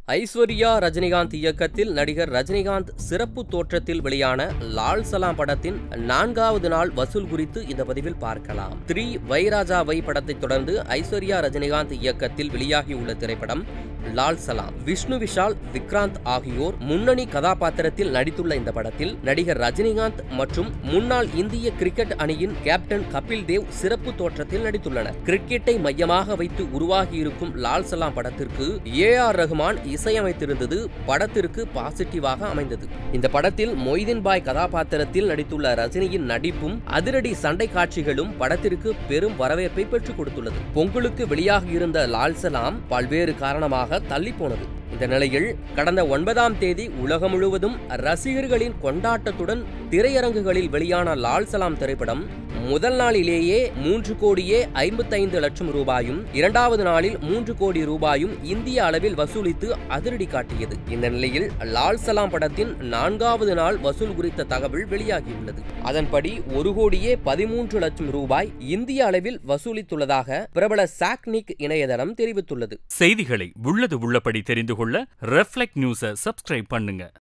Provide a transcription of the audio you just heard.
ஐஸ்வர்யா ரஜினிகாந்த் இயக்கத்தில் நடிகர் ரஜினிகாந்த் சிறப்பு தோற்றத்தில் வெளியான லால் சலாம் படத்தின் நான்காவது நாள் வசூல் குறித்து இந்த பதிவில் பார்க்கலாம் த்ரீ வைராஜாவை படத்தைத் தொடர்ந்து ஐஸ்வர்யா ரஜினிகாந்த் இயக்கத்தில் வெளியாகியுள்ள திரைப்படம் லால் சலாம் விஷ்ணு விஷால் விக்ராந்த் ஆகியோர் முன்னணி கதாபாத்திரத்தில் நடித்துள்ள இந்த படத்தில் நடிகர் ரஜினிகாந்த் மற்றும் முன்னாள் இந்திய கிரிக்கெட் அணியின் கேப்டன் கபில் தேவ் சிறப்பு தோற்றத்தில் நடித்துள்ளனர் கிரிக்கெட்டை மையமாக வைத்து உருவாகியிருக்கும் லால் சலாம் படத்திற்கு ஏ ஆர் ரஹ்மான் இசையமைத்திருந்தது படத்திற்கு பாசிட்டிவாக அமைந்தது இந்த படத்தில் மொய்தீன் பாய் கதாபாத்திரத்தில் நடித்துள்ள ரஜினியின் நடிப்பும் அதிரடி சண்டை காட்சிகளும் படத்திற்கு பெரும் வரவேற்பை பெற்றுக் கொடுத்துள்ளது பொங்கலுக்கு வெளியாகியிருந்த லால் சலாம் பல்வேறு காரணமாக தள்ளி போனது இந்த நிலையில் கடந்த ஒன்பதாம் தேதி உலகம் முழுவதும் ரசிகர்களின் கொண்டாட்டத்துடன் திரையரங்குகளில் வெளியான லால் சலாம் திரைப்படம் முதல் நாளிலேயே மூன்று கோடியே ஐம்பத்தைந்து லட்சம் ரூபாயும் இரண்டாவது நாளில் மூன்று கோடி ரூபாயும் இந்திய அளவில் வசூலித்து அதிரடி காட்டியது இந்த நிலையில் லால் சலாம் படத்தின் நான்காவது நாள் வசூல் குறித்த தகவல் வெளியாகியுள்ளது அதன்படி ஒரு கோடியே பதிமூன்று லட்சம் ரூபாய் இந்திய அளவில் வசூலித்துள்ளதாக பிரபல சாக்னிக் இணையதளம் தெரிவித்துள்ளது செய்திகளை உள்ளது உள்ளபடி தெரிந்து கொள்ள ரெஃப்ளெக்ட் நியூஸை சப்ஸ்கிரைப் பண்ணுங்க